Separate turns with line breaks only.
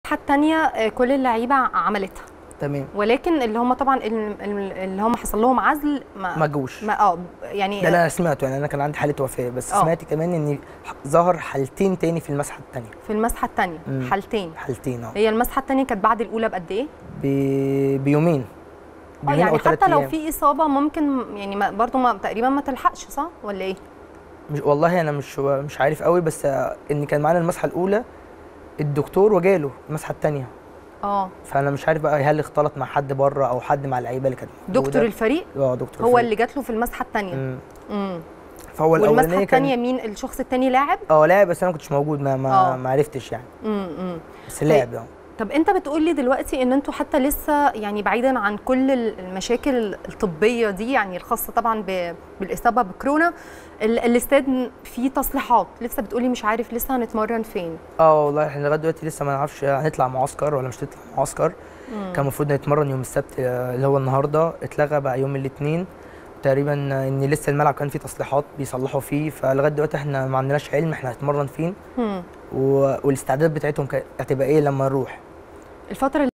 الثانيه كل اللعيبه عملتها
تمام
ولكن اللي هم طبعا ال- ال- اللي هم حصل لهم عزل ما,
ما جوش
ما اه يعني
ده اللي انا سمعته يعني انا كان عندي حاله وفاه بس
آه.
سمعت كمان ان ظهر حالتين تاني في المسحه الثانيه
في المسحه الثانيه
مم.
حالتين
حالتين اه
هي المسحه الثانيه كانت بعد الاولى بقد ايه؟
ب- بيومين
اه
بيومين
يعني
او ثلاث
حتى لو
ايام
في اصابه ممكن يعني ما برضو ما تقريبا ما تلحقش صح ولا ايه؟
مش والله انا مش مش عارف قوي بس آه، ان كان معانا المسحه الاولى الدكتور وجاله المسحه الثانيه
اه
فانا مش عارف بقى هل اختلط مع حد بره او حد مع اللعيبه اللي كانت
دكتور
موجودة.
الفريق
اه دكتور
هو
فريق.
اللي جات له في المسحه الثانيه
مم.
امم
فهو
والمسحه
الاولانيه
الثانيه
كان
مين الشخص الثاني لاعب؟
اه لاعب بس انا ما كنتش موجود ما ما,
آه.
ما عرفتش يعني
امم
بس لاعب اه
طب انت بتقول لي دلوقتي ان انتوا حتى لسه يعني بعيدا عن كل ال- المشاكل الطبيه دي يعني الخاصه طبعا ب- بالاصابه بكورونا ال- الاستاد فيه تصليحات لسه بتقولي مش عارف لسه هنتمرن فين
اه والله احنا لغايه دلوقتي لسه ما نعرفش هنطلع معسكر ولا مش هنطلع معسكر كان المفروض نتمرن يوم السبت آه، اللي هو النهارده اتلغى بقى يوم الاثنين تقريبا آه، ان لسه الملعب كان فيه تصليحات بيصلحوا فيه فلغايه دلوقتي احنا ما عندناش علم احنا هنتمرن فين
مم.
و... والاستعداد بتاعتهم كانت هتبقى ايه لما نروح
الفتره